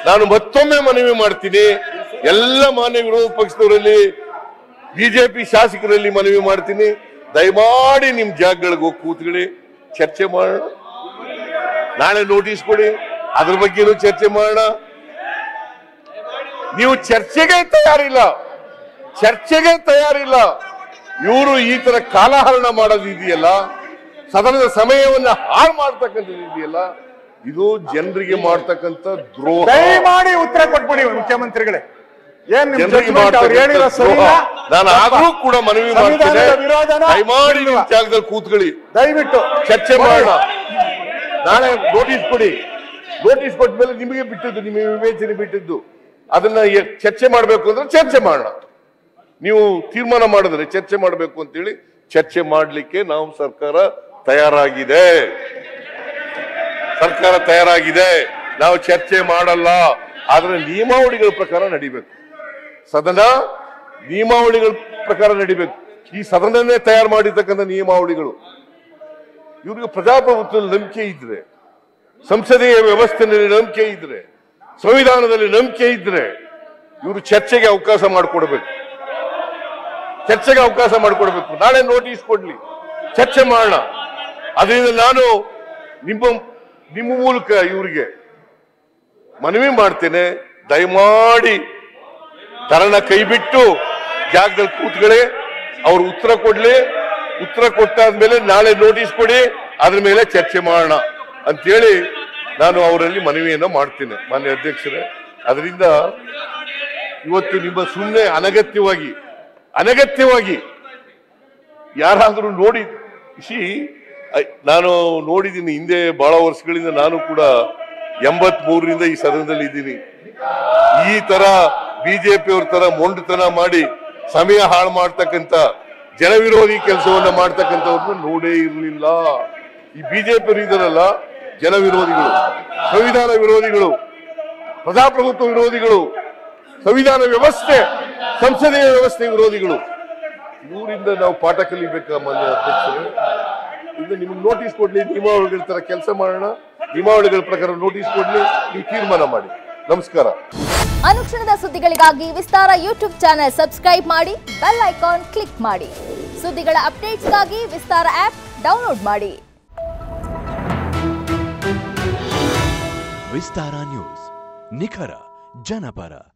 ನಾನು ಮತ್ತೊಮ್ಮೆ ಮನವಿ ಮಾಡ್ತೀನಿ ಎಲ್ಲ ಮಾನ್ಯ ವಿರೋಧ ಪಕ್ಷದವರಲ್ಲಿ ಬಿಜೆಪಿ ಶಾಸಕರಲ್ಲಿ ಮನವಿ ಮಾಡ್ತೀನಿ ದಯಮಾಡಿ ನಿಮ್ ಜಾಗಗಳಿಗೆ ಹೋಗಿ ಕೂತ್ಕೊಳ್ಳಿ ಚರ್ಚೆ ಮಾಡೋಣ ನಾಳೆ ನೋಟಿಸ್ ಕೊಡಿ ಅದ್ರ ಬಗ್ಗೆನೂ ಚರ್ಚೆ ಮಾಡೋಣ ನೀವು ಚರ್ಚೆಗೆ ತಯಾರಿಲ್ಲ ಚರ್ಚೆಗೆ ತಯಾರಿಲ್ಲ ಇವರು ಈ ತರ ಕಾಲಹರಣ ಮಾಡೋದು ಇದೆಯಲ್ಲ ಸದನದ ಸಮಯವನ್ನ ಹಾಳು ಮಾಡ್ತಕ್ಕಂಥದ್ದು ಇದೆಯಲ್ಲ ಇದು ಜನರಿಗೆ ಮಾಡ್ತಕ್ಕಂಥ ದ್ರೋಹ ದಯಮಾಡಿ ಉತ್ತರ ಕೊಟ್ಬಿಡಿ ಮುಖ್ಯಮಂತ್ರಿಗಳೇ ಏನ್ ನಿಮ್ ಜನರಿಗೆ judgment ಅವ್ರು ಹೇಳಿರೋ ಮಾಡ್ತಕ್ಕಂಥ ಸರಿ ದ್ರೋಹ ನಾನು ಆದ್ರೂ ಕೂಡ ಮನವಿ ಮಾಡ್ತೇನೆ ಸಂವಿಧಾನದ ವಿರೋಧನ ದಯಮಾಡಿ ನಿಮ್ ಇಲ್ವಾ? ಜಾಗದಲ್ಲಿ ಕೂತ್ಕೊಳ್ಳಿ ದಯವಿಟ್ಟು ಚರ್ಚೆ ಮಾಡೋಣ ನಾಳೆ ನೋಟಿಸ್ ಕೊಡಿ ನೋಟಿಸ್ ಕೊಟ್ಟ ಮೇಲೆ ನಿಮಗೆ ಬಿಟ್ಟದ್ದು ನಿಮಗೆ ವಿವೇಚನೆ ಬಿಟ್ಟಿದ್ದು ಅದನ್ನ ಎ- ಚರ್ಚೆ ಮಾಡಬೇಕು ಅಂದ್ರೆ ಚರ್ಚೆ ಮಾಡೋಣ ನೀವು ತೀರ್ಮಾನ ಮಾಡಿದ್ರೆ ಚರ್ಚೆ ಮಾಡಬೇಕು ಅಂತೇಳಿ ಚರ್ಚೆ ಮಾಡಲಿಕ್ಕೆ ನಾವು ಸರ್ಕಾರ ತಯಾರಾಗಿದೆ ಸರ್ಕಾರ ತಯಾರಾಗಿದೆ ನಾವು ಚರ್ಚೆ ಮಾಡಲ್ಲ ಆದ್ರೆ ನಿಯಮಾವಳಿಗಳ ಪ್ರಕಾರ ನಡಿಬೇಕು ಸದನ ನಿಯಮಾವಳಿಗಳ ಪ್ರಕಾರ ನಡಿಬೇಕು ಈ ಸದನನೇ ತಯಾರು ಮಾಡಿರ್ತಕ್ಕಂಥ ನಿಯಮಾವಳಿಗಳು ಇವ್ರಿಗೆ ಪ್ರಜಾಪ್ರಭುತ್ವದಲ್ಲಿ ನಂಬಿಕೆ ಇದ್ರೆ ಸಂಸದೀಯ ವ್ಯವಸ್ಥೆಯಲ್ಲಿ ನಂಬಿಕೆ ಇದ್ರೆ ಸಂವಿಧಾನದಲ್ಲಿ ನಂಬಿಕೆ ಇದ್ರೆ ಇವರು ಚರ್ಚೆಗೆ ಅವಕಾಶ ಮಾಡಿಕೊಡ್ಬೇಕು ಚರ್ಚೆಗೆ ಅವಕಾಶ ಮಾಡಿಕೊಡ್ಬೇಕು ನಾಳೆ ನೋಟಿಸ್ ಕೊಡ್ಲಿ ಚರ್ಚೆ ಮಾಡೋಣ ಅದರಿಂದ ನಾನು ನಿಮ್ಮ ನಿಮ್ಮ ಮೂಲಕ ಇವರಿಗೆ ಮನವಿ ಮಾಡ್ತೇನೆ ದಯಮಾಡಿ ಧರಣ ಕೈ ಬಿಟ್ಟು ಜಾಗದಲ್ಲಿ ಕೂತ್ಕೊಳ್ಳಿ ಅವ್ರು ಉತ್ತರ ಕೊಡ್ಲಿ ಉತ್ತರ ಕೊಟ್ಟಾದ್ಮೇಲೆ ನಾಳೆ ನೋಟಿಸ್ ಕೊಡಿ ಅದ್ರ ಮೇಲೆ ಚರ್ಚೆ ಮಾಡೋಣ ಅಂತೇಳಿ ನಾನು ಅವರಲ್ಲಿ ಮನವಿಯನ್ನು ಮಾಡ್ತೇನೆ ಮಾನ್ಯ ಅಧ್ಯಕ್ಷರೇ ಅದರಿಂದ ಇವತ್ತು ನಿಮ್ಮ ಸುಮ್ಮನೆ ಅನಗತ್ಯವಾಗಿ ಅನಗತ್ಯವಾಗಿ ಯಾರಾದರೂ ನೋಡಿ ಸಿ ನಾನು ನೋಡಿದ್ದೀನಿ ಹಿಂದೆ ಬಹಳ ವರ್ಷಗಳಿಂದ ನಾನು ಕೂಡ ಎಂಬತ್ ಮೂರರಿಂದ ಈ ಸದನದಲ್ಲಿ ಇದ್ದೀನಿ ಈ ತರ ಬಿಜೆಪಿ ಅವ್ರ ತರ ಮೊಂಡುತನ ಮಾಡಿ ಸಮಯ ಹಾಳು ಮಾಡ್ತಕ್ಕಂತ ಜನವಿರೋಧಿ ಕೆಲಸವನ್ನ ಮಾಡ್ತಕ್ಕಂಥವ್ರನ್ನ ನೋಡೇ ಇರಲಿಲ್ಲ ಈ ಬಿಜೆಪಿ ಅವರು ಇದಾರಲ್ಲ ಜನ ವಿರೋಧಿಗಳು ಸಂವಿಧಾನ ವಿರೋಧಿಗಳು ಪ್ರಜಾಪ್ರಭುತ್ವ ವಿರೋಧಿಗಳು ಸಂವಿಧಾನ ವ್ಯವಸ್ಥೆ ಸಂಸದೀಯ ವ್ಯವಸ್ಥೆ ವಿರೋಧಿಗಳು ಇವರಿಂದ ನಾವು ಪಾಠ ಕಲಿಬೇಕಾ ಮಾನ್ಯ ಅಧ್ಯಕ್ಷರೇ ಇದು ನಿಮ್ಗೆ ನೋಟಿಸ್ ಕೊಡ್ಲಿ ನಿಯಮಾವಳಿಗಳ ತರ ಕೆಲಸ ಮಾಡೋಣ ನಿಯಮಾವಳಿಗಳ ಪ್ರಕಾರ ನೋಟಿಸ್ ಕೊಡ್ಲಿ ನೀವು ತೀರ್ಮಾನ ಮಾಡಿ ನಮಸ್ಕಾರ ಅನುಕ್ಷಣದ ಸುದ್ದಿಗಳಿಗಾಗಿ ವಿಸ್ತಾರ ಯೂಟ್ಯೂಬ್ ಚಾನೆಲ್ ಸಬ್ಸ್ಕ್ರೈಬ್ ಮಾಡಿ ಬೆಲ್ ಐಕಾನ್ ಕ್ಲಿಕ್ ಮಾಡಿ ಸುದ್ದಿಗಳ ಅಪ್ಡೇಟ್ಸ್ಗಾಗಿ ವಿಸ್ತಾರ ಆಪ್ ಡೌನ್ಲೋಡ್ ಮಾಡಿ ವಿಸ್ತಾರ ನ್ಯೂಸ್ ನಿಖರ ಜನಪರ